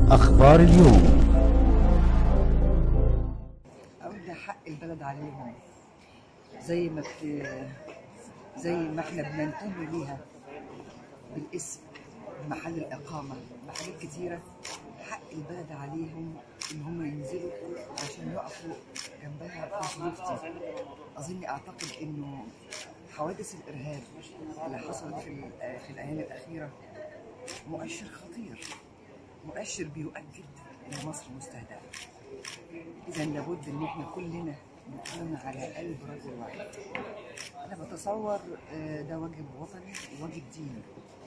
أخبار اليوم أقول ده حق البلد عليهم زي ما بت... زي ما احنا بننتمي ليها بالاسم محل الإقامة محلات كتيرة حق البلد عليهم إن هم ينزلوا عشان يقفوا جنبها في الظروف دي أظن أعتقد إنه حوادث الإرهاب اللي حصلت في ال- في الأيام الأخيرة مؤشر خطير مؤشر بيؤكد إن مصر مستهدفة إذا لابد إن إحنا كلنا نكون على قلب رجل واحد. أنا بتصور آه، ده واجب وطني وواجب ديني.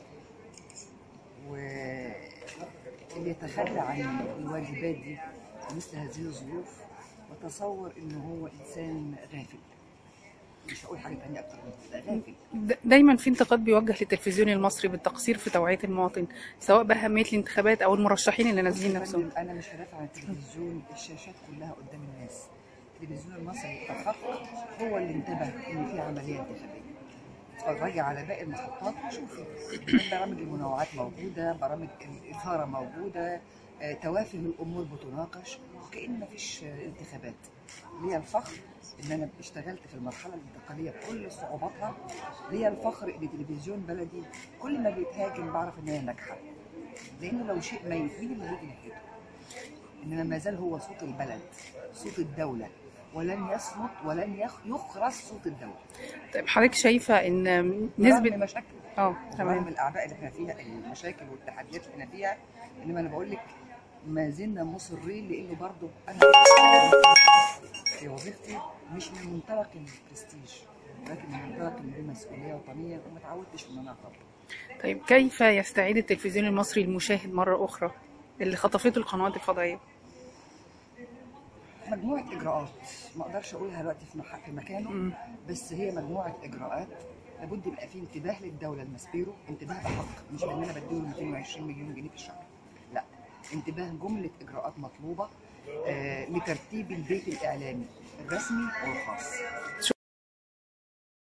واللي يتخلى عن الواجبات دي مثل هذه الظروف بتصور إن هو إنسان غافل. مش هقول حاجة تانية أكتر من كده غافل. د- دايما في انتقاد بيوجه للتلفزيون المصري بالتقصير في توعية المواطن سواء بأهمية الانتخابات أو المرشحين اللي نازلين نفسهم فندم، انا مش هدافع عن التلفزيون الشاشات كلها قدام الناس التلفزيون المصري الحق هو اللي انتبه ان في عمليه انتخابيه اتفرجي على باقي المحطات شوفي برامج المنوعات موجوده برامج الاثاره موجوده آه، توافه الامور بتناقش وكأن مفيش آه، انتخابات ليا الفخر ان انا اشتغلت في المرحله الانتقاليه بكل صعوباتها ليا الفخر ان تلفزيون بلدي كل ما بيتهاجم بعرف ان هي ناجحه لانه لو شيء ميت مين اللي هيجي ناحيته؟ انما ما زال هو صوت البلد صوت الدوله ولن يصمت ولن يخ- يخرس صوت الدوله طيب حضرتك شايفة إن رغم نسبة مشاكل اه رغم تمام الاعباء اللي احنا فيها المشاكل والتحديات اللي احنا فيها انما انا بقول لك ما زلنا مصرين لانه برضو انا في وظيفتي مش من منطلق البرستيج ولكن من منطلق ان دي مسؤوليه وطنيه وما اتعودتش ان انا اطلب طيب كيف يستعيد التلفزيون المصري المشاهد مرة أخرى اللي خطفته القنوات الفضائية مجموعة إجراءات ما أقدرش أقولها دلوقتي في مح- في مكانه بس هي مجموعة إجراءات لابد يبقى في انتباه للدولة المسبيرو انتباه بحق مش إن أنا بديله 220 مليون جنيه في الشهر لا انتباه جملة إجراءات مطلوبة آه لترتيب البيت الإعلامي الرسمي والخاص